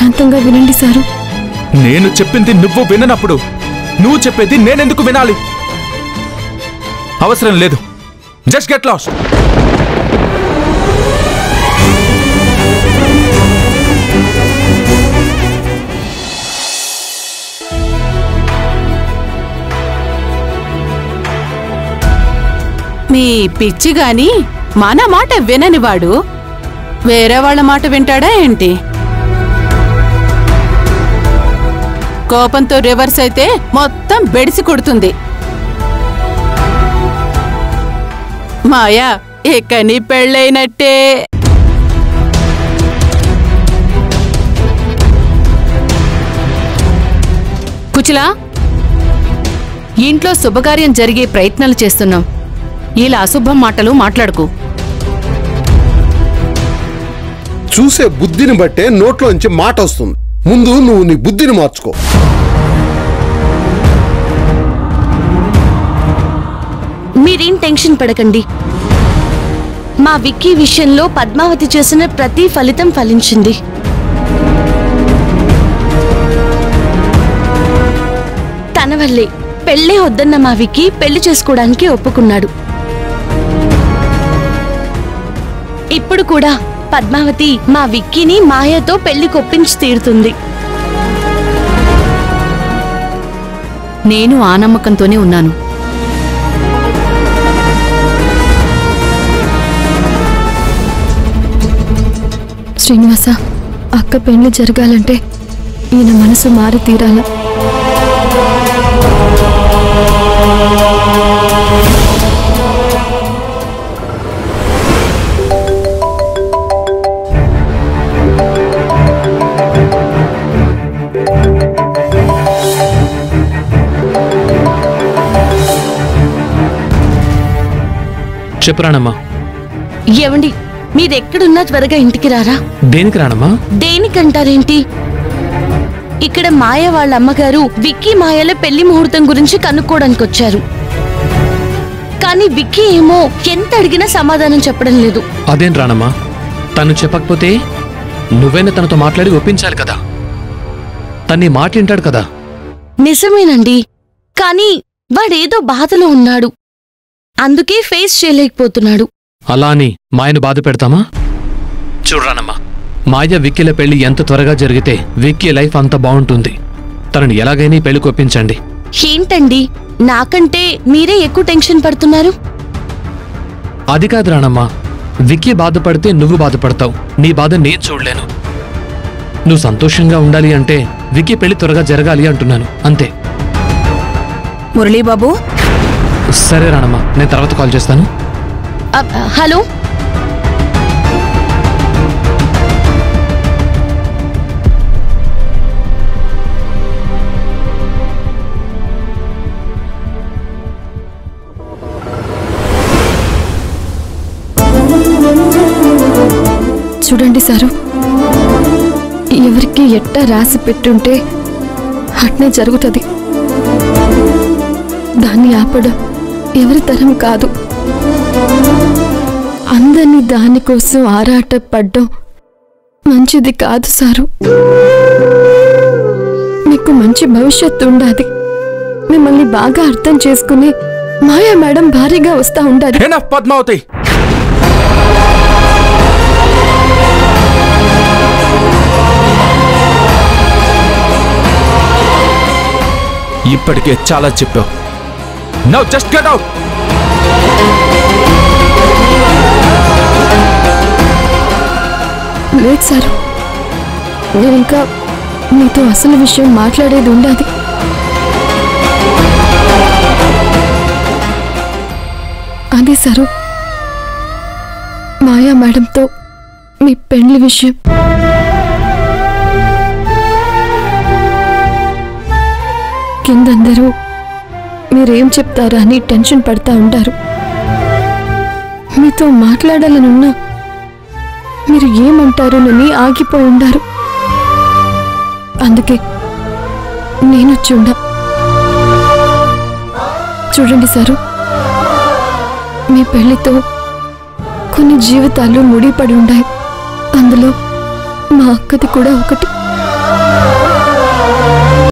శాంతంగా వినండి సారు నేను చెప్పింది నువ్వు విననప్పుడు నువ్వు చెప్పేది నేనెందుకు వినాలి అవసరం లేదు జస్ట్ గెట్ లాస్ట్ మీ పిచ్చి గాని మన మాట విననివాడు వేరే వాళ్ళ మాట వింటాడా ఏంటి కోపంతో రివర్స్ అయితే మొత్తం బెడిసి కొడుతుంది మాయా ఇక నీ పెళ్ళైనట్టే కుచిలా ఇంట్లో శుభకార్యం జరిగే ప్రయత్నాలు చేస్తున్నాం ఇలా అశుభం మాటలు మాట్లాడుకు చూసే బుద్ధిని బట్టే నోట్లోంచి మాట వస్తుంది ముందు నువ్వు నీ బుద్ధిని మార్చుకో మీరేం టెన్షన్ పడకండి మా విక్కీ విషయంలో పద్మావతి చేసిన ప్రతి ఫలితం ఫలించింది తన వల్లే పెళ్ళే వద్దన్న మా విక్కీ పెళ్లి చేసుకోవడానికి ఒప్పుకున్నాడు ఇప్పుడు కూడా పద్మావతి మా విక్కీని మాయతో పెళ్లి కొప్పించి తీరుతుంది నేను ఆ నమ్మకంతోనే ఉన్నాను శ్రీనివాస అక్క పెళ్లి జరగాలంటే ఈయన మనసు మారి తీరాల చెప్పు రానమ్మా ఏమండి మీరెక్కడున్నా త్వరగా ఇంటికి రారా దేనికి రానమ్మా దేనికంటారేంటి ఇక్కడ మాయ వాళ్ళ అమ్మగారు విక్కీ మాయల పెళ్లి ముహూర్తం గురించి కనుక్కోడానికి వచ్చారు కానీ విక్కీ ఏమో ఎంత అడిగినా సమాధానం చెప్పడం లేదు అదేం రానమ్మా తను చెప్పకపోతే నువ్వైనా తనతో మాట్లాడి ఒప్పించాలి కదా తన్ని మాట వింటాడు కదా నిజమేనండి కానీ వాడేదో బాధలో ఉన్నాడు అందుకే ఫేస్ చేయలేకపోతున్నాడు అలా అని మాయను బాధ పెడతామా చూడరానమ్మా మాయ విక్కీల పెళ్లి ఎంత త్వరగా జరిగితే విక్కీ లైఫ్ అంత బాగుంటుంది తనని ఎలాగైనా ఈ పెళ్లి కొప్పించండి ఏంటండి నాకంటే మీరే ఎక్కువ టెన్షన్ పడుతున్నారు అది కాదు రానమ్మా విక్కీ బాధపడితే నువ్వు బాధపడతావు నీ బాధ నేను చూడలేను నువ్వు సంతోషంగా ఉండాలి అంటే విక్కీ పెళ్లి త్వరగా జరగాలి అంటున్నాను అంతే మురళీబాబు సరే రానమ్మా నేను తర్వాత కాల్ చేస్తాను అబ్- హలో చూడండి సారు ఎవరికి ఎట్టా రాసి పెట్టుంటే అట్నే జరుగుతుంది దాన్ని ఆపడం ఎవరి తరం కాదు అందరినీ దానికోసం ఆరాటపడ్డం మంచిది కాదు సారు మీకు మంచి భవిష్యత్తు ఉండాలి మిమ్మల్ని బాగా అర్థం చేసుకుని మాయా మేడం భారీగా వస్తా ఉండాలి ఎనఫ్ పద్మావతి ఇప్పటికే చాలా చెప్పావు నౌ జస్ట్ గెట్ అవుట్ లేదు సారు నేను ఇంకా మీతో అసలు విషయం మాట్లాడేది ఉండాలి అదే సారు మాయా మేడంతో మీ పెళ్లి విషయం కిందందరూ మీరేం చెప్తారా అని టెన్షన్ పడతా ఉంటారు మీతో మాట్లాడాలనున్నా మీరు ఏమంటారోనని ఆగిపోయి ఉండారు అందుకే నేను చూడ చూడండి సారు మీ పెళ్లితో కొన్ని జీవితాలు ముడిపడి ఉన్నాయి అందులో మా అక్కది కూడా ఒకటి